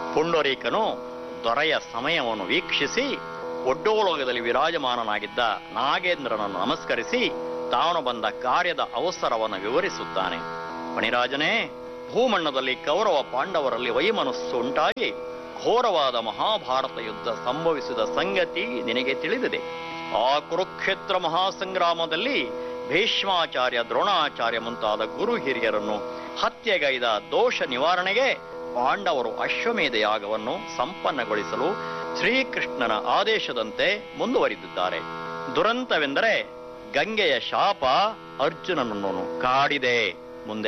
ಪುಂಡರೀಕನು ದೊರೆಯ ಸಮಯವನ್ನು ವೀಕ್ಷಿಸಿ ಒಡ್ಡೋಲೋಗದಲ್ಲಿ ವಿರಾಜಮಾನನಾಗಿದ್ದ ನಾಗೇಂದ್ರನನ್ನು ನಮಸ್ಕರಿಸಿ ತಾನು ಬಂದ ಕಾರ್ಯದ ಅವಸರವನ್ನು ವಿವರಿಸುತ್ತಾನೆ ಮಣಿರಾಜನೇ ಭೂಮಣ್ಣದಲ್ಲಿ ಕೌರವ ಪಾಂಡವರಲ್ಲಿ ವೈಮನಸ್ಸು ಉಂಟಾಗಿ ಘೋರವಾದ ಮಹಾಭಾರತ ಯುದ್ಧ ಸಂಭವಿಸಿದ ಸಂಗತಿ ನಿನಗೆ ತಿಳಿದಿದೆ ಆ ಕುರುಕ್ಷೇತ್ರ ಮಹಾಸಂಗ್ರಾಮದಲ್ಲಿ ಭೀಷ್ಮಾಚಾರ್ಯ ದ್ರೋಣಾಚಾರ್ಯ ಮುಂತಾದ ಗುರು ಹಿರಿಯರನ್ನು ಹತ್ಯೆಗೈದ ದೋಷ ನಿವಾರಣೆಗೆ ಪಾಂಡವರು ಅಶ್ವಮೇಧ ಯಾಗವನ್ನು ಸಂಪನ್ನಗೊಳಿಸಲು ಶ್ರೀಕೃಷ್ಣನ ಆದೇಶದಂತೆ ಮುಂದುವರಿದಿದ್ದಾರೆ ದುರಂತವೆಂದರೆ ಗಂಗೆಯ ಶಾಪ ಅರ್ಜುನನನ್ನು ಕಾಡಿದೆ